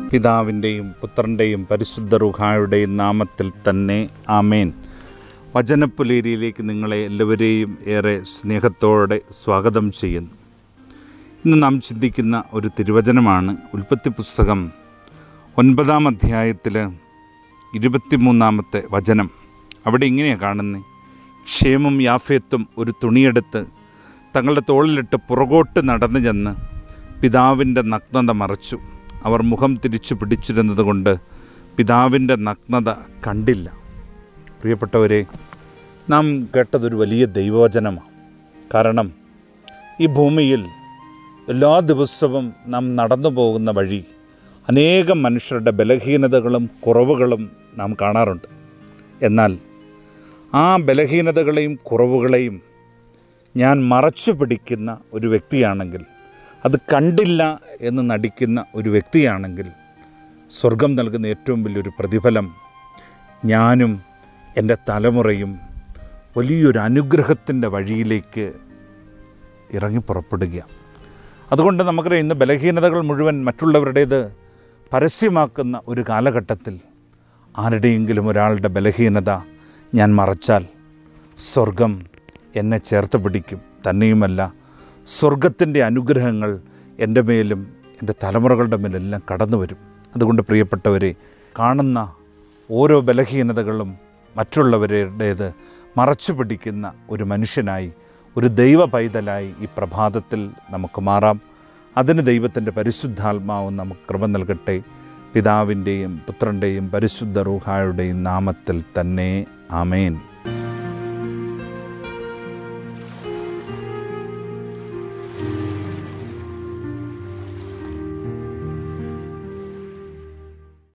പിതാവിൻ്റെയും പുത്രൻ്റെയും പരിശുദ്ധ റുഹായുടെയും നാമത്തിൽ തന്നെ ആമേൻ വചനപ്പുലേരിയിലേക്ക് നിങ്ങളെ എല്ലാവരെയും ഏറെ സ്നേഹത്തോടെ സ്വാഗതം ചെയ്യുന്നു ഇന്ന് നാം ചിന്തിക്കുന്ന ഒരു തിരുവചനമാണ് ഉൽപ്പത്തി പുസ്തകം ഒൻപതാം അധ്യായത്തിൽ ഇരുപത്തിമൂന്നാമത്തെ വചനം അവിടെ ഇങ്ങനെയാണ് കാണുന്നത് ക്ഷേമും യാഫേത്തും ഒരു തുണിയെടുത്ത് തങ്ങളുടെ തോളിലിട്ട് പുറകോട്ട് നടന്നു ചെന്ന് പിതാവിൻ്റെ നഗ്നത മറച്ചു അവർ മുഖം തിരിച്ചു പിടിച്ചിരുന്നത് കൊണ്ട് പിതാവിൻ്റെ നഗ്നത കണ്ടില്ല പ്രിയപ്പെട്ടവരെ നാം കേട്ടതൊരു വലിയ ദൈവവചനമാണ് കാരണം ഈ ഭൂമിയിൽ എല്ലാ ദിവസവും നാം നടന്നു പോകുന്ന വഴി അനേകം മനുഷ്യരുടെ ബലഹീനതകളും കുറവുകളും നാം കാണാറുണ്ട് എന്നാൽ ആ ബലഹീനതകളെയും കുറവുകളെയും ഞാൻ മറച്ചു പിടിക്കുന്ന ഒരു വ്യക്തിയാണെങ്കിൽ അത് കണ്ടില്ല എന്ന് നടിക്കുന്ന ഒരു വ്യക്തിയാണെങ്കിൽ സ്വർഗം നൽകുന്ന ഏറ്റവും വലിയൊരു പ്രതിഫലം ഞാനും എൻ്റെ തലമുറയും വലിയൊരു അനുഗ്രഹത്തിൻ്റെ വഴിയിലേക്ക് ഇറങ്ങി പുറപ്പെടുക അതുകൊണ്ട് നമുക്കറിയാം ഇന്ന് ബലഹീനതകൾ മുഴുവൻ മറ്റുള്ളവരുടേത് പരസ്യമാക്കുന്ന ഒരു കാലഘട്ടത്തിൽ ആരുടെയെങ്കിലും ഒരാളുടെ ബലഹീനത ഞാൻ മറച്ചാൽ സ്വർഗം എന്നെ ചേർത്ത് പിടിക്കും തന്നെയുമല്ല സ്വർഗത്തിൻ്റെ അനുഗ്രഹങ്ങൾ എൻ്റെ മേലും എൻ്റെ തലമുറകളുടെ മേലെല്ലാം കടന്നു വരും അതുകൊണ്ട് പ്രിയപ്പെട്ടവരെ കാണുന്ന ഓരോ ബലഹീനതകളും മറ്റുള്ളവരുടേത് മറച്ചു പിടിക്കുന്ന ഒരു മനുഷ്യനായി ഒരു ദൈവ പൈതലായി ഈ പ്രഭാതത്തിൽ നമുക്ക് മാറാം അതിന് ദൈവത്തിൻ്റെ പരിശുദ്ധാത്മാവും നമുക്ക് കൃപ നൽകട്ടെ പിതാവിൻ്റെയും പുത്രൻ്റെയും പരിശുദ്ധ റൂഹായുടെയും നാമത്തിൽ തന്നെ ആമേൻ